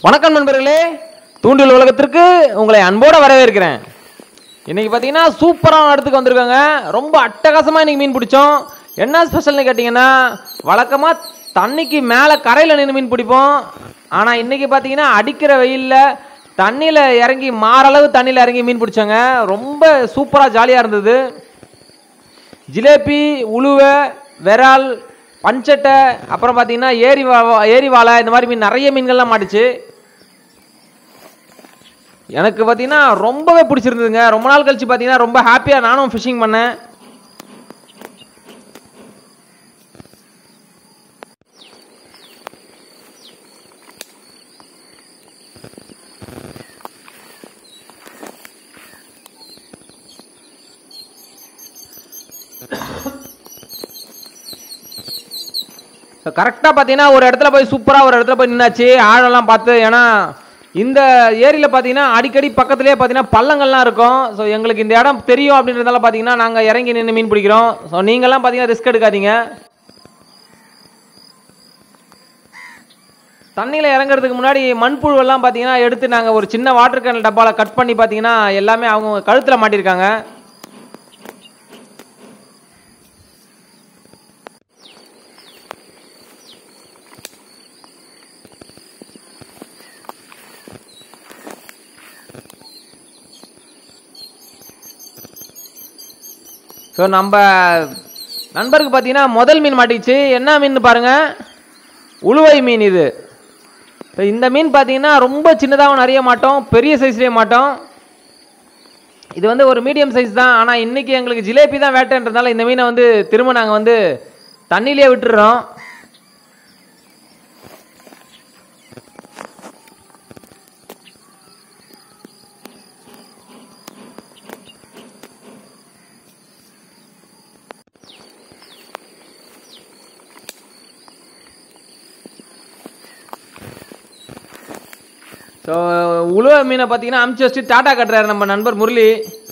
வணக்கம் நண்பர்களே தூண்டில் உலகத்திற்கு உங்களை அன்போட வரவேற்கிறேன் இன்னைக்கு பார்த்தீங்கன்னா சூப்பரான இடத்துக்கு வந்திருக்காங்க ரொம்ப அட்டகாசமாக இன்னைக்கு மீன் பிடிச்சோம் என்ன ஸ்பெஷல்னு கேட்டிங்கன்னா வழக்கமாக தண்ணிக்கு மேலே கரையில் நின்று மீன் பிடிப்போம் ஆனால் இன்னைக்கு பார்த்தீங்கன்னா அடிக்கிற வெயிலில் தண்ணியில் இறங்கி மாறளவு தண்ணியில் இறங்கி மீன் பிடிச்சோங்க ரொம்ப சூப்பராக ஜாலியாக இருந்தது ஜிலேபி உளுவை விரால் பஞ்சட்டை அப்புறம் பார்த்தீங்கன்னா ஏரி வா- ஏரி வாழை இந்த மாதிரி மீன் நிறைய மீன்கள்லாம் மாட்டுச்சு எனக்கு பார்த்தீங்கன்னா ரொம்பவே பிடிச்சிருந்ததுங்க ரொம்ப நாள் கழிச்சு பார்த்தீங்கன்னா ரொம்ப ஹாப்பியாக நானும் ஃபிஷிங் பண்ணேன் கரெக்டாக பார்த்தீங்கன்னா ஒரு இடத்துல போய் சூப்பராக ஒரு இடத்துல போய் நின்னாச்சு ஆழம்லாம் பார்த்து ஏன்னா இந்த ஏரியில் பார்த்தீங்கன்னா அடிக்கடி பக்கத்துலேயே பார்த்தீங்கன்னா பள்ளங்கள்லாம் இருக்கும் ஸோ எங்களுக்கு இந்த இடம் தெரியும் அப்படின்றதால பார்த்தீங்கன்னா நாங்கள் இறங்கி நின்று மீன் பிடிக்கிறோம் ஸோ நீங்கள்லாம் பார்த்தீங்கன்னா ரிஸ்க் எடுக்காதீங்க தண்ணியில் இறங்குறதுக்கு முன்னாடி மண்புழுவெல்லாம் பார்த்தீங்கன்னா எடுத்து நாங்கள் ஒரு சின்ன வாட்டர் கேன் டப்பாவில் கட் பண்ணி பார்த்தீங்கன்னா எல்லாமே அவங்க கழுத்தில் மாட்டியிருக்காங்க ஸோ நம்ம நண்பருக்கு பார்த்தீங்கன்னா முதல் மீன் மாட்டிச்சு என்ன மீன் பாருங்க உளுவை மீன் இது ஸோ இந்த மீன் பார்த்தீங்கன்னா ரொம்ப சின்னதாகவும் நிறைய மாட்டோம் பெரிய சைஸ்லேயே மாட்டோம் இது வந்து ஒரு மீடியம் சைஸ் தான் ஆனால் இன்னைக்கு எங்களுக்கு ஜிலேபி தான் வேட்டைன்றதுனால இந்த மீனை வந்து திரும்ப நாங்கள் வந்து தண்ணியிலே விட்டுடுறோம் ஸோ உழுவ மீனை பார்த்தீங்கன்னா அமுச்சு வச்சுட்டு டாட்டா கட்டுறாரு நம்ம நண்பர் முரளி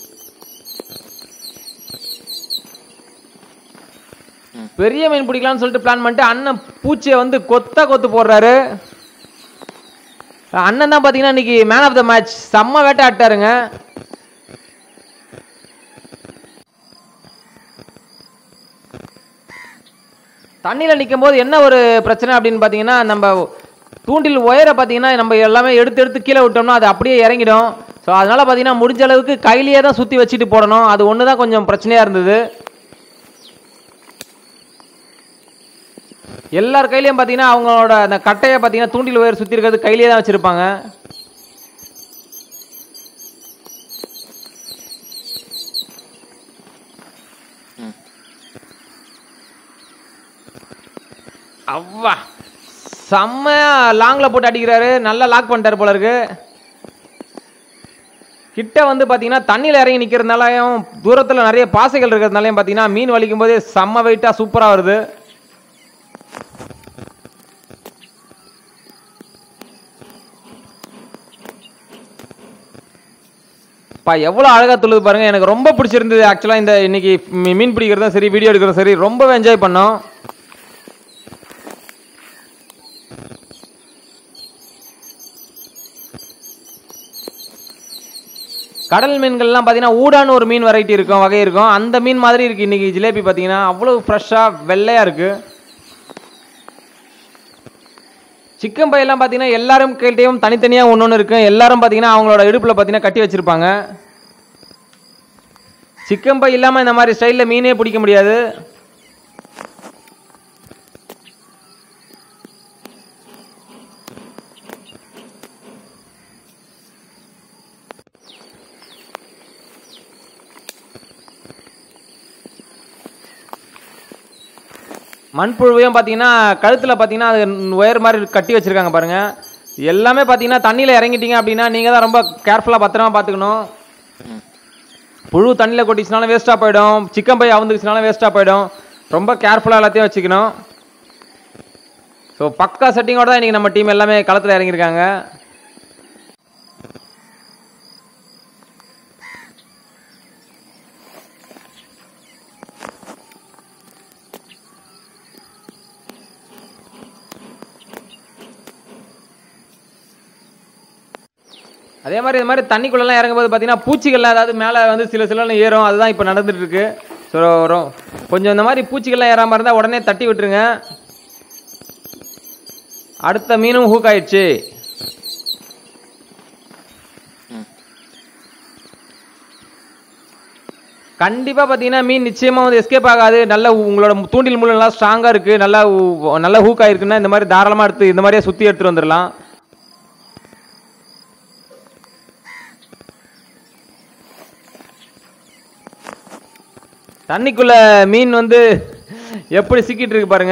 பெரிய மீன் பிடிக்கலாம்னு சொல்லிட்டு பிளான் பண்ணிட்டு அண்ணன் பூச்சியை வந்து கொத்த கொத்து போடுறாரு அண்ணன் தான் பார்த்தீங்கன்னா இன்னைக்கு மேன் ஆஃப் த மேட்ச் செம்ம வேட்டை ஆட்டாருங்க தண்ணியில் நிற்கும் போது என்ன ஒரு பிரச்சனை அப்படின்னு பார்த்தீங்கன்னா நம்ம தூண்டில் ஒயரை பார்த்தீங்கன்னா நம்ம எல்லாமே எடுத்து எடுத்து கீழே விட்டோம்னா அது அப்படியே இறங்கிடும் ஸோ அதனால பார்த்தீங்கன்னா முடிஞ்ச அளவுக்கு கையிலேயே தான் சுற்றி வச்சுட்டு போடணும் அது ஒன்று தான் கொஞ்சம் பிரச்சனையாக இருந்தது எல்லார் கையிலையும் பார்த்தீங்கன்னா அவங்களோட அந்த கட்டையை பார்த்தீங்கன்னா தூண்டில் ஒயர் சுற்றி இருக்கிறது கையிலேயே தான் வச்சுருப்பாங்க அவ்வா செம்மையா லாங்ல போட்டு அடிக்கிறாரு நல்லா லாக் பண்ணிட்டாரு போல இருக்கு கிட்ட வந்து பாத்தீங்கன்னா தண்ணியில இறங்கி நிக்கிறதுனாலயும் தூரத்துல நிறைய பாசைகள் இருக்கிறதுனாலயும் பாத்தீங்கன்னா மீன் வலிக்கும் போதே செம்ம வெயிட்டா சூப்பரா வருது பா எவ்வளோ அழகா துள்ளுது பாருங்க எனக்கு ரொம்ப பிடிச்சிருந்தது ஆக்சுவலாக இந்த இன்னைக்கு மீ- மீன் பிடிக்கிறதும் சரி வீடியோ எடுக்கிறதும் சரி ரொம்பவே என்ஜாய் பண்ணோம் கடல் மீன்கள்லாம் பார்த்தீங்கன்னா ஊடான்னு ஒரு மீன் வெரைட்டி இருக்கும் வகை இருக்கும் அந்த மீன் மாதிரி இருக்கு இன்னைக்கு ஜிலேபி பார்த்தீங்கன்னா அவ்வளோ ஃப்ரெஷ்ஷாக வெள்ளையா இருக்கு சிக்கன் பையெல்லாம் பார்த்தீங்கன்னா எல்லாரும் கையிட்டையும் தனித்தனியாக ஒன்று ஒன்று இருக்கு எல்லாரும் பார்த்தீங்கன்னா அவங்களோட இடுப்பில் பார்த்தீங்கன்னா கட்டி வச்சிருப்பாங்க சிக்கன் பை இல்லாமல் இந்த மாதிரி ஸ்டைலில் மீனே பிடிக்க முடியாது மண்புழுவையும் பார்த்தீங்கன்னா கழுத்தில் பார்த்தீங்கன்னா அது ஒயர் மாதிரி கட்டி வச்சிருக்காங்க பாருங்க எல்லாமே பார்த்தீங்கன்னா தண்ணியில் இறங்கிட்டீங்க அப்படின்னா நீங்கள் தான் ரொம்ப கேர்ஃபுல்லாக பத்திரமா பார்த்துக்கணும் புழு தண்ணியில் கொட்டிச்சுனாலும் வேஸ்ட்டாக போயிடும் சிக்கன் பை அவுந்துச்சுனாலும் வேஸ்ட்டாக போயிடும் ரொம்ப கேர்ஃபுல்லாக எல்லாத்தையும் வச்சுக்கணும் ஸோ பக்கா செட்டிங்கோட தான் இன்றைக்கி நம்ம டீம் எல்லாமே களத்தில் இறங்கியிருக்காங்க அதே மாதிரி இது மாதிரி தண்ணிக்குள்ளெல்லாம் இறங்கும்போது பார்த்தீங்கன்னா பூச்சிகள்லாம் அதாவது மேலே வந்து சில சிலன்னு ஏறும் அதுதான் இப்போ நடந்துட்டு இருக்கு ஸோ கொஞ்சம் இந்த மாதிரி பூச்சிகள்லாம் ஏறாமல் இருந்தால் உடனே தட்டி விட்டுருங்க அடுத்த மீனும் ஹூக் ஆயிடுச்சு கண்டிப்பாக பார்த்தீங்கன்னா மீன் நிச்சயமாக வந்து எஸ்கேப் ஆகாது நல்ல உங்களோட தூண்டில் முள் நல்லா ஸ்ட்ராங்காக இருக்குது நல்லா உ- நல்லா ஹூக் ஆயிருக்குன்னா இந்த மாதிரி தாராளமாக எடுத்து இந்த மாதிரியே சுற்றி எடுத்துகிட்டு வந்துடலாம் தண்ணிக்குள்ள மீன் வந்து எப்படி சிக்கிட்டு இருக்கு பாருங்க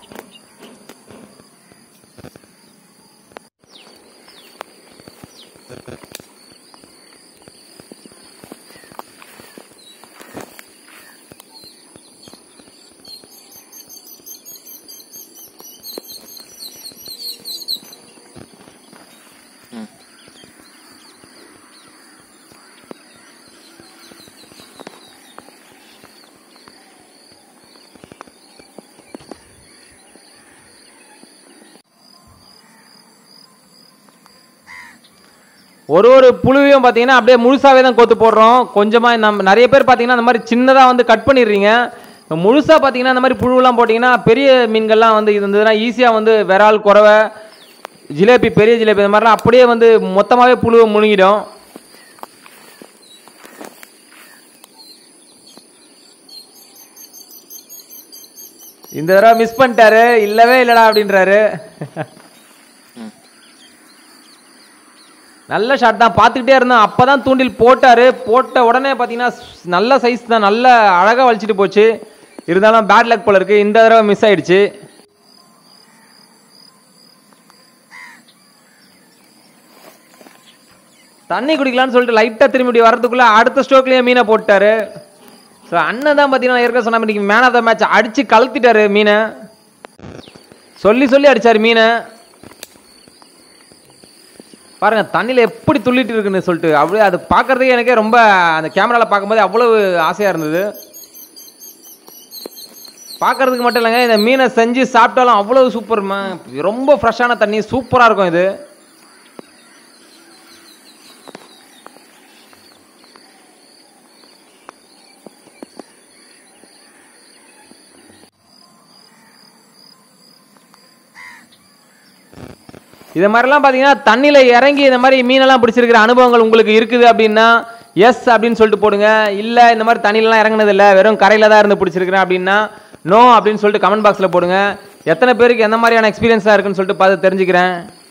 ஒரு ஒரு புழுவையும் பார்த்தீங்கன்னா அப்படியே முழுசாவே தான் கோத்து போடுறோம் கொஞ்சமாக நம்ம நிறைய பேர் பார்த்தீங்கன்னா அந்த மாதிரி சின்னதாக வந்து கட் பண்ணிடுறீங்க முழுசாக பார்த்தீங்கன்னா இந்த மாதிரி புழுவெல்லாம் போட்டிங்கன்னா பெரிய மீன்கள்லாம் வந்து இது இருந்ததுன்னா ஈஸியாக வந்து விரால் குறவை ஜிலேபி பெரிய ஜிலேபி இந்த மாதிரிலாம் அப்படியே வந்து மொத்தமாகவே புழுவை முழுங்கிடும் இந்த தடவை மிஸ் பண்ணிட்டாரு இல்லவே இல்லடா அப்படின்றாரு நல்ல ஷாட் தான் பார்த்துக்கிட்டே இருந்தோம் அப்போ தான் தூண்டில் போட்டார் போட்ட உடனே பார்த்தீங்கன்னா ஸ்- நல்ல சைஸ் தான் நல்ல அழகாக வலிச்சிட்டு போச்சு இருந்தாலும் பேட் லக் போல இருக்கு இந்த தடவை மிஸ் ஆயிடுச்சு தண்ணி குடிக்கலாம்னு சொல்லிட்டு லைட்டாக திரும்பி வரதுக்குள்ள அடுத்த ஸ்ட்ரோக்லேயே மீனை போட்டாரு ஸோ அண்ணன் தான் பார்த்தீங்கன்னா ஏற்கனவே சொன்ன மாதிரி மேன் ஆஃப் த மேட்ச் அடிச்சு கலத்திட்டாரு மீனை சொல்லி சொல்லி அடிச்சாரு மீனை பாருங்க தண்ணியில் எப்படி துள்ளிட்டு இருக்குன்னு சொல்லிட்டு அப்படியே அது பார்க்கறதுக்கே எனக்கே ரொம்ப அந்த கேமராவில் பார்க்கும்போது அவ்வளவு ஆசையாக இருந்தது பார்க்கறதுக்கு மட்டும் இல்லைங்க இந்த மீனை செஞ்சு சாப்பிட்டாலும் அவ்வளவு சூப்பர்மா ரொம்ப ஃப்ரெஷ்ஷான தண்ணி சூப்பராக இருக்கும் இது இது மாதிரிலாம் பார்த்தீங்கன்னா தண்ணியில் இறங்கி இந்த மாதிரி மீனெல்லாம் பிடிச்சிருக்கிற அனுபவங்கள் உங்களுக்கு இருக்குது அப்படின்னா எஸ் அப்படின்னு சொல்லிட்டு போடுங்க இல்லை இந்த மாதிரி தண்ணியிலலாம் இறங்குனது இல்லை வெறும் கரையில் தான் இருந்து பிடிச்சிருக்கிறேன் அப்படின்னா நோ அப்படின்னு சொல்லிட்டு கமெண்ட் பாக்ஸில் போடுங்க எத்தனை பேருக்கு எந்த மாதிரியான எக்ஸ்பீரியன்ஸாக இருக்குன்னு சொல்லிட்டு பார்த்து தெரிஞ்சுக்கிறேன்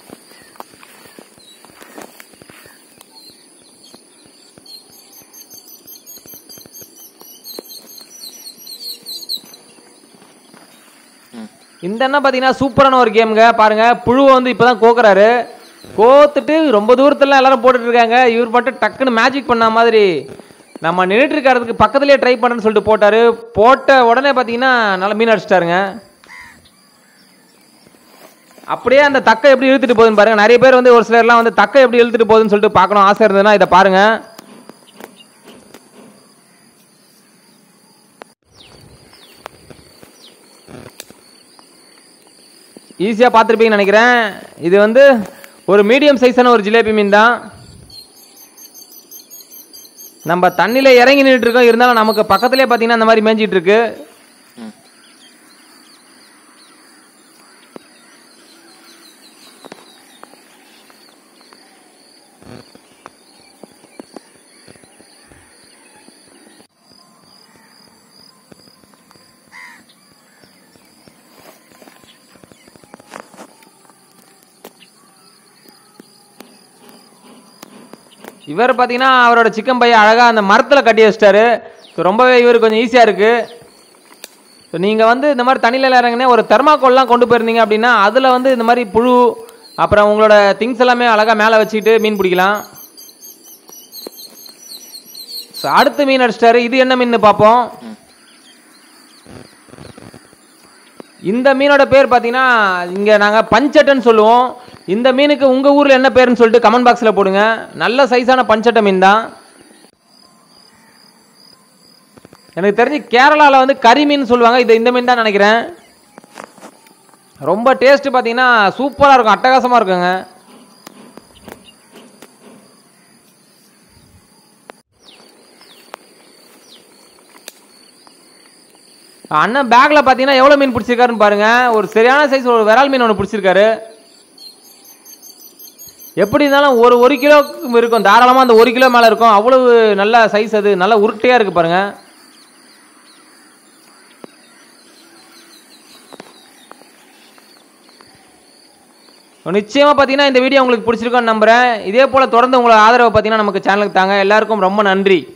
இந்த என்ன பார்த்தீங்கன்னா சூப்பரான ஒரு கேமுங்க பாருங்க புழுவை வந்து இப்பதான் கோக்குறாரு கோத்துட்டு ரொம்ப தூரத்துல எல்லாரும் போட்டுட்டு இருக்காங்க இவர் மட்டும் டக்குன்னு மேஜிக் பண்ண மாதிரி நம்ம நின்றுட்டு இருக்கிறதுக்கு பக்கத்துலேயே ட்ரை பண்ணுன்னு சொல்லிட்டு போட்டாரு போட்ட உடனே பார்த்தீங்கன்னா நல்லா மீன் அடிச்சிட்டாருங்க அப்படியே அந்த தக்கை எப்படி இழுத்துட்டு போகுதுன்னு பாருங்க நிறைய பேர் வந்து ஒரு சிலர்லாம் வந்து தக்கை எப்படி இழுத்துட்டு போகுதுன்னு சொல்லிட்டு பார்க்கணும் ஆசை இருந்ததுன்னா இதை பாருங்க ஈஸியாக பார்த்துருப்பீங்கன்னு நினைக்கிறேன் இது வந்து ஒரு மீடியம் சைஸான ஒரு ஜிலேபி மீன் தான் நம்ம தண்ணியில் இறங்கி நின்றுட்டு இருக்கோம் இருந்தாலும் நமக்கு பக்கத்துலேயே பார்த்தீங்கன்னா இந்த மாதிரி மேய்ஞ்சிட்டு இருக்கு இவர் பார்த்தீங்கன்னா அவரோட சிக்கன் பைய அழகாக அந்த மரத்தில் கட்டி வச்சிட்டாரு So, ரொம்பவே இவர் கொஞ்சம் ஈஸியாக இருக்கு ஸோ நீங்கள் வந்து இந்த மாதிரி தண்ணியில் இறங்குனே ஒரு தெர்மாக்கோல்லாம் கொண்டு போயிருந்தீங்க அப்படின்னா அதில் வந்து இந்த மாதிரி புழு அப்புறம் உங்களோட திங்ஸ் எல்லாமே அழகாக மேலே வச்சுக்கிட்டு மீன் பிடிக்கலாம் ஸோ அடுத்து மீன் அடிச்சிட்டாரு இது என்ன மீன் பார்ப்போம் இந்த மீனோட பேர் பார்த்தீங்கன்னா இங்கே நாங்கள் பஞ்சட்டைன்னு சொல்லுவோம் இந்த மீனுக்கு உங்கள் ஊரில் என்ன பேருன்னு சொல்லிட்டு கமெண்ட் பாக்ஸில் போடுங்க நல்ல சைஸான பஞ்சட்டை மீன் தான் எனக்கு தெரிஞ்சு கேரளாவில் வந்து கறி மீன் சொல்லுவாங்க இது இந்த மீன் தான் நினைக்கிறேன் ரொம்ப டேஸ்ட் பார்த்தீங்கன்னா சூப்பராக இருக்கும் அட்டகாசமாக இருக்குங்க அண்ணன் பேக்கில் பார்த்தீங்கன்னா எவ்வளோ மீன் பிடிச்சிருக்காருன்னு பாருங்க ஒரு சரியான சைஸ் ஒரு விரால் மீன் ஒன்று பிடிச்சிருக்காரு எப்படி இருந்தாலும் ஒரு ஒரு கிலோ இருக்கும் தாராளமாக அந்த ஒரு கிலோ மேலே இருக்கும் அவ்வளவு நல்ல சைஸ் அது நல்ல உருட்டையாக இருக்கு பாருங்க நிச்சயமாக பார்த்தீங்கன்னா இந்த வீடியோ உங்களுக்கு பிடிச்சிருக்கோன்னு நம்புறேன் இதே போல் தொடர்ந்து உங்களோட ஆதரவை பார்த்தீங்கன்னா நமக்கு சேனலுக்கு தாங்க எல்லாருக்கும் ரொம்ப நன்றி